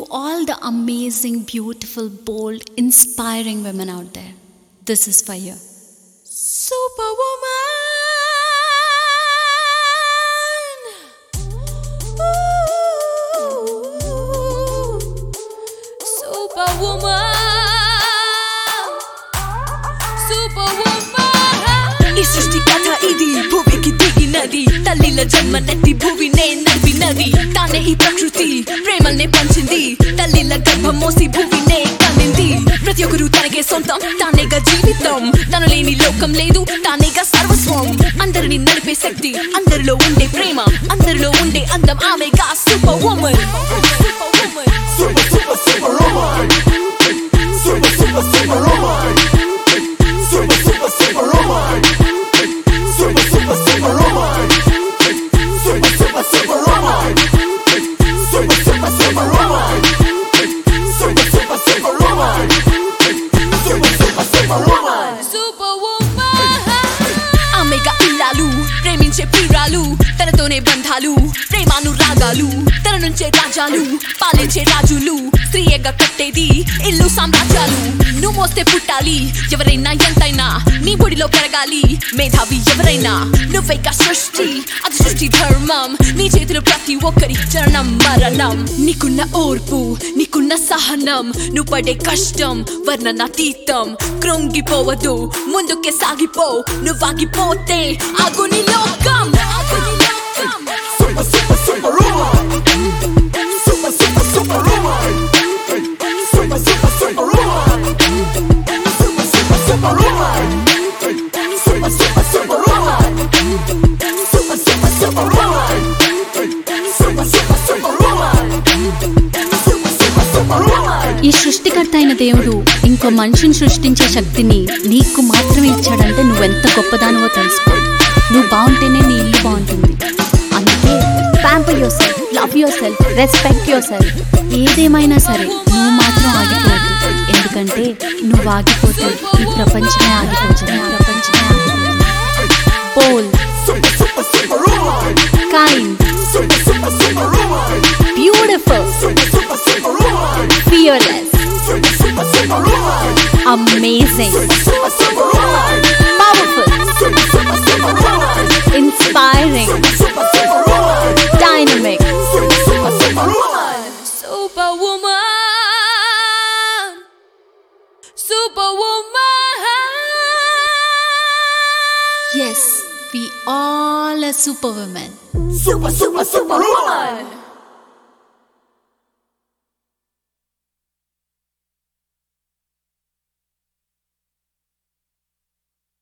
all the amazing, beautiful, bold, inspiring women out there, this is for you. ఈ సృష్టి కథ ఇది భూమికి దిగినది తల్లిల జన్మనెత్తి భూమినే నవ్వినది తానే ఈ ప్రకృతి ప్రేమల్నే పంచింది తల్లిల గర్భం మోసి భూమినే కనింది ప్రతి ఒక్కరు తనకే సొంతం తానేగా జీవితం తను లేని లోకం లేదు తానేగా సర్వస్వం అందరిని నడిపే శక్తి అందరిలో ఉండే ప్రేమ అందరిలో ఉండే అందం ఆమెగా super woman Super, super, super woman. Super, super, super woman. Super, super, super woman. Super, super, super woman. Super, super, super woman. Super, super, super woman. Super, super, super woman. Super, super, super woman. ఆమెగా ఇల్లాలు ప్రేమించే ప్రియురాలు తనతోనే బంధాలు ప్రేమాను రాగాలు తన నుంచే రాజాలు పాలించే రాజులు స్త్రీయగా కట్టేది ఇల్లు సామ్రాజ్యాలు నువ్వు మోస్తే పుట్టాలి ఎవరైనా ఎంతైనా నీ బొడిలో పెరగాలి మేధావి ఎవరైనా నువ్వేగా సృష్టి అది సృష్టి ధర్మం నీ చేతిలో ప్రతి ఒక్కరి చరణం మరణం నీకున్న ఓర్పు నీకున్న సహనం నువ్వు పడే కష్టం వర్ణనాతీతం కృంగిపోవద్దు ముందుకే సాగిపో నువ్వు ఆగిపోతే ఆగుని లోకం ఆగుని లోకం Super, super, super woman. Super, super, super woman. Super, super, super woman. Super, super, super woman. Super, super, super woman. Super, super, super woman. Super, super, super woman. Super, super, super woman. ఈ సృష్టికర్త అయిన దేవుడు ఇంకో మనిషిని సృష్టించే శక్తిని నీకు మాత్రమే ఇచ్చాడంటే నువ్వెంత గొప్పదానివో తెలుసుకో నువ్వు బాగుంటేనే నీ ఇల్లు బాగుంటుంది అందుకే pamper yourself love yourself respect yourself ఏదేమైనా సరే నువ్వు మాత్రం ఆగిపోవద్దు ఎందుకంటే నువ్వు ఆగిపోతే ఈ ప్రపంచమే ఆగిపోతుంది ఈ ప్రపంచమే ఆగిపోతుంది పోల్ Super, super, super woman. Kind Super, super, super woman. Beautiful Super, super, super woman. Fearless Super, super, super woman. Amazing Super, super woman. Powerful Super, super, super woman. Inspiring Super, super woman. Dynamic Super, super, super woman. Superwoman Superwoman Yes, we all are superwomen. Super, super, super woman.